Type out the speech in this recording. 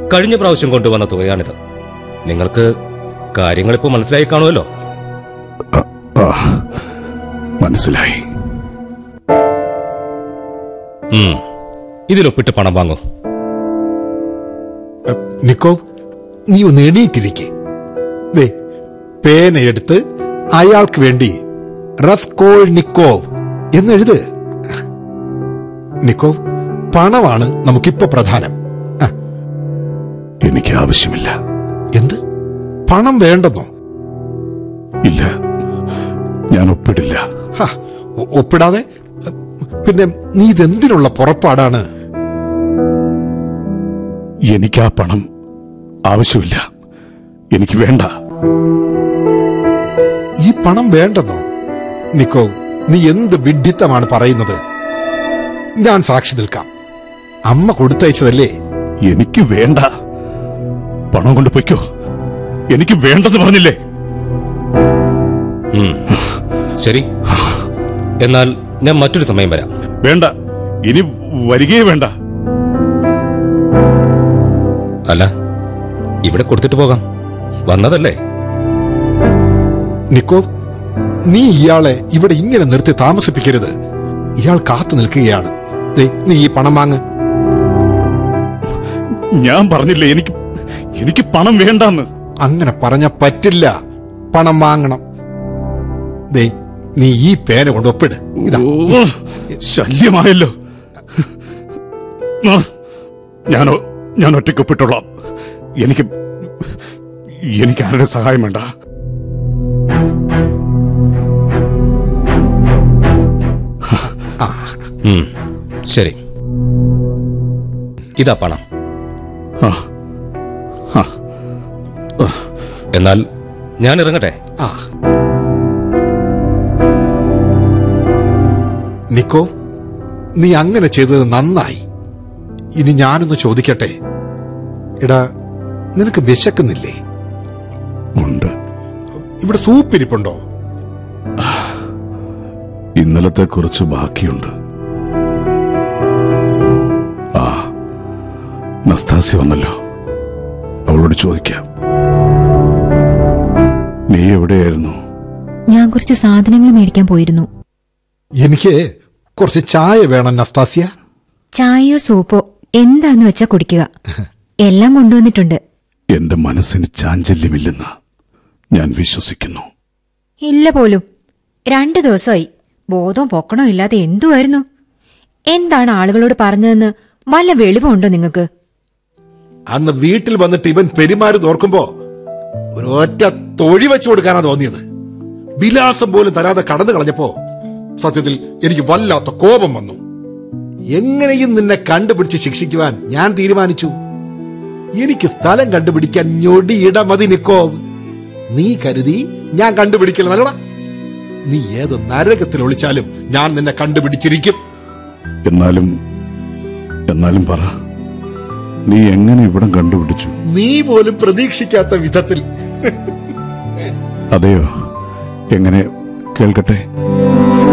കഴിഞ്ഞ പ്രാവശ്യം കൊണ്ടുവന്ന തുകയാണിത് നിങ്ങൾക്ക് കാര്യങ്ങളിപ്പോ മനസ്സിലായി കാണുമല്ലോ ആ മനസ്സിലായി ഉം. ഇതിലൊപ്പിട്ട് പണം വാങ്ങൂ എ, നിക്കോവ് നീ ഒന്ന് എണീറ്റിരിക്കെ ദേ പേനയെടുത്ത് അയാൾക്ക് വേണ്ടി റസ്കോൾ നിക്കോവ് എന്നെഴുത് നിക്കോവ് പണമാണ് നമുക്കിപ്പോ പ്രധാനം ആ, എനിക്ക് ആവശ്യമില്ല എന്ത് പണം വേണ്ടെന്നോ ഇല്ല ഞാൻ ഒപ്പിടില്ല ഹ, ഒ- ഒപ്പിടാതെ എ, പിന്നെ നീ ഇതെന്തിനുള്ള പുറപ്പാടാണ് എനിക്ക് ആ പണം ആവശ്യമില്ല എനിക്ക് വേണ്ട ഈ പണം വേണ്ടെന്നോ നിക്കോ നീ എന്ത് വിഡ്ഢിത്തമാണ് പറയുന്നത് ഞാൻ സാക്ഷി നിൽക്കാം അമ്മ കൊടുത്തയച്ചതല്ലേ എനിക്ക് വേണ്ട പണം കൊണ്ട് പൊയ്ക്കോ എനിക്ക് വേണ്ടെന്ന് പറഞ്ഞില്ലേ ഉം. ശരി എന്നാൽ ഞാൻ മറ്റൊരു സമയം വരാം വേണ്ട ഇനി വരികയേ വേണ്ട അല്ല ഇവിടെ കൊടുത്തിട്ട് പോകാം വന്നതല്ലേ നിക്കോ നീ ഇയാളെ ഇവിടെ ഇങ്ങനെ നിർത്തി താമസിപ്പിക്കരുത് ഇയാൾ കാത്തു നിൽക്കുകയാണ് ദേ, നീ ഈ പണം വാങ്ങ് ഞാൻ പറഞ്ഞില്ലേ എനിക്ക് എനിക്ക് പണം വേണ്ടെന്ന് അങ്ങനെ പറഞ്ഞ പറ്റില്ല പണം വാങ്ങണം ദേ നീ ഈ പേന കൊണ്ട് ഒപ്പിട് ഇതാ ഓ, ശല്യമായല്ലോ ആ, ഞാനോ ഞാൻ ഒറ്റയ്ക്കൊപ്പിട്ടോളാം എനിക്ക് എനിക്ക് ആരുടെ സഹായം വേണ്ട ഉം. ശരി ഇതാ പണം ആ ആ എന്നാൽ ഞാൻ ഇറങ്ങട്ടെ ആ നിക്കോ നീ അങ്ങനെ ചെയ്തത് നന്നായി ഇനി ഞാനൊന്ന് ചോദിക്കട്ടെ എടാ നിനക്ക് വിശക്കുന്നില്ലേ ഉണ്ട് ഇവിടെ സൂപ്പ് ഇരിപ്പുണ്ടോ ഇന്നലത്തെ കുറച്ച് ബാക്കിയുണ്ട് ആ നസ്താസി വന്നല്ലോ അവളോട് ചോദിക്കാം നീ എവിടെയായിരുന്നു ഞാൻ കുറച്ച് സാധനങ്ങൾ മേടിക്കാൻ പോയിരുന്നു എനിക്ക് കുറച്ച് ചായ വേണം നസ്താസിയ ചായയോ സൂപ്പോ എന്താന്ന് വെച്ചാ കുടിക്കുക എല്ലാം കൊണ്ടുവന്നിട്ടുണ്ട് എന്റെ മനസ്സിന് ചാഞ്ചല്യമില്ലെന്ന് ഞാൻ വിശ്വസിക്കുന്നു ഇല്ല പോലും രണ്ടു ദിവസമായി ബോധവും പൊക്കണോ ഇല്ലാതെ എന്തുവായിരുന്നു എന്താണ് ആളുകളോട് പറഞ്ഞതെന്ന് വല്ല വെളിവുണ്ടോ നിങ്ങൾക്ക് അന്ന് വീട്ടിൽ വന്നിട്ട് ഇവൻ പെരുമാറി ഓർക്കുമ്പോ ഒരൊറ്റ തൊഴി വെച്ചു കൊടുക്കാനാ തോന്നിയത് വിലാസം പോലും തരാതെ കടന്നു കളഞ്ഞപ്പോ സത്യത്തിൽ എനിക്ക് വല്ലാത്ത കോപം വന്നു എങ്ങനെയും നിന്നെ കണ്ടുപിടിച്ച് ശിക്ഷിക്കുവാൻ ഞാൻ തീരുമാനിച്ചു എനിക്ക് സ്ഥലം കണ്ടുപിടിക്കാൻ ഞൊടിയിട മതി നിക്കോ നീ കരുതി ഞാൻ കണ്ടുപിടിക്കില്ല നല്ലടാ നീ ഏത് നരകത്തിൽ ഒളിച്ചാലും ഞാൻ നിന്നെ കണ്ടുപിടിച്ചിരിക്കും എന്നാലും എന്നാലും പറ നീ എങ്ങനെ ഇവിടം കണ്ടുപിടിച്ചു നീ പോലും പ്രതീക്ഷിക്കാത്ത വിധത്തിൽ അതെയോ എങ്ങനെ കേൾക്കട്ടെ